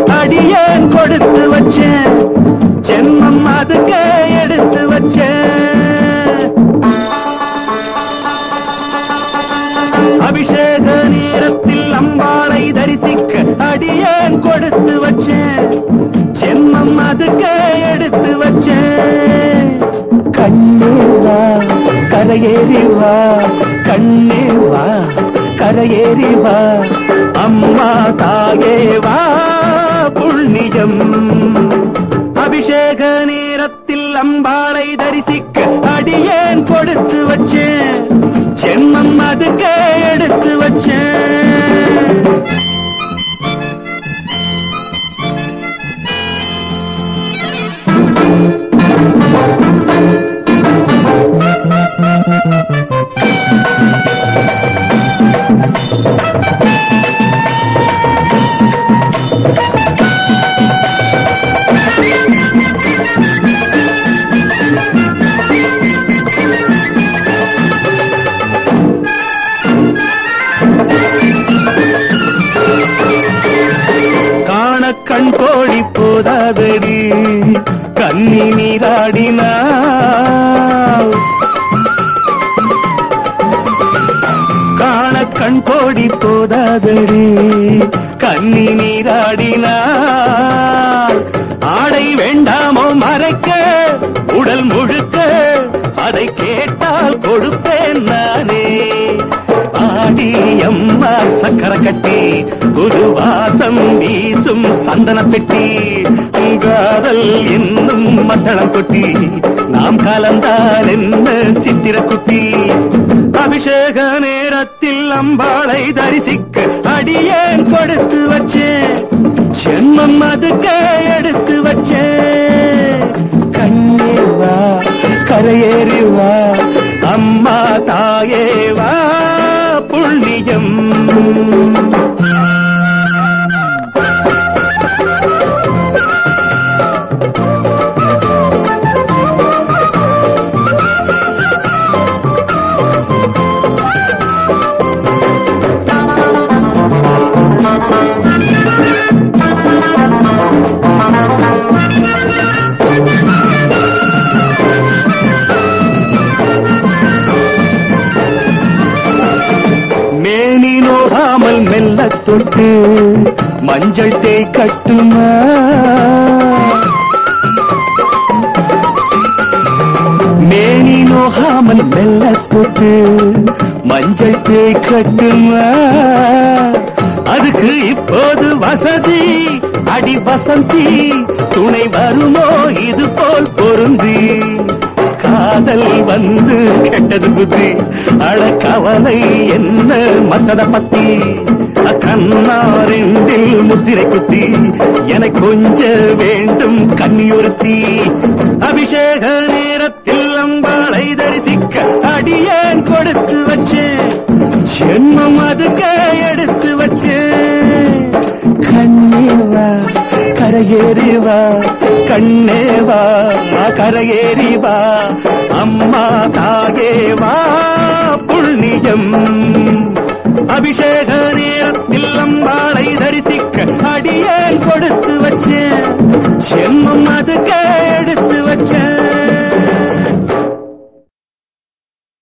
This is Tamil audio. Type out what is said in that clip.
அடியேன் கொடுத்து வச்சேன் ஜென்மம் அதுக்கு எடுத்து வச்சேன் அபிஷேக நேரத்தில் அம்பாளை தரிசிக்க அடியேன் கொடுத்து வச்சேன் ஜென்மம் அதுக்கு எடுத்து வச்சேன் கண்ணே வா கரையேறி வா கண்ணே வா கரையேறி வா அம்மா தாயே வா புண்ணியம் அபிஷேக நேரத்தில் அம்பாளை தரிசிக்க அடியேன் கொடுத்து வச்சேன் ஜென்மம் அதுக்கு எடுத்து வச்சேன் காண கண் கோழி போதாதடி கண்ணி நீராடினாள் காண கண் கோடி போதாதடி கண்ணி நீராடினாள் ஆடை வேண்டாமோ மறைக்க உடல் முழுக்க அதை கேட்டால் கொடுப்பேன் நானே ஆடி அம்மா சக்கர கட்டி புது வாசம் வீசும் சந்தன பெட்டி காதல் என்னும் மத்தளம் கொட்டி நாம் கலந்தால் என்ன சித்திர குட்டி அபிஷேக நேரத்தில் அம்பாளை தரிசிக்க அடியேன் கொடுத்து வச்சேன் ஜென்மம் அதுக்கு எடுத்து வச்சேன் கண்ணே வா கரையேறி வா அம்மா தாயே வா புண்ணியம் மேனி நோகாமல் மெல்ல தொட்டு மஞ்சள் தேய் கட்டுமா மேனி நோகாமல் மெல்ல தொட்டு மஞ்சள் தேய் கட்டுமா அதுக்கு இப்போது வசதி அடி வசந்தி துணை வருமோ இது போல் பொருந்தி காதல் வந்து கெட்டது புத்தி அழ கவலை என்ன மத்தத பத்தி கண்ணாரெண்டில் முத்திரை குத்தி என கொஞ்ச வேண்டும் கன்னியொருத்தி அபிஷேக நேரத்தில் அம்பாளை தரிசிக்க அடியேன் கொடுத்து வச்சேன் ஜென்மம் அதுக்கு எடுத்து வச்சேன் கண்ணே வா கரையேறி வா கண்ணே வா கரையேறி வா அம்மா தாயே வா புண்ணியம் அபிஷேக நேரத்தில் அம்பாளை தரிசிக்க அடியேன் கொடுத்து வச்சேன்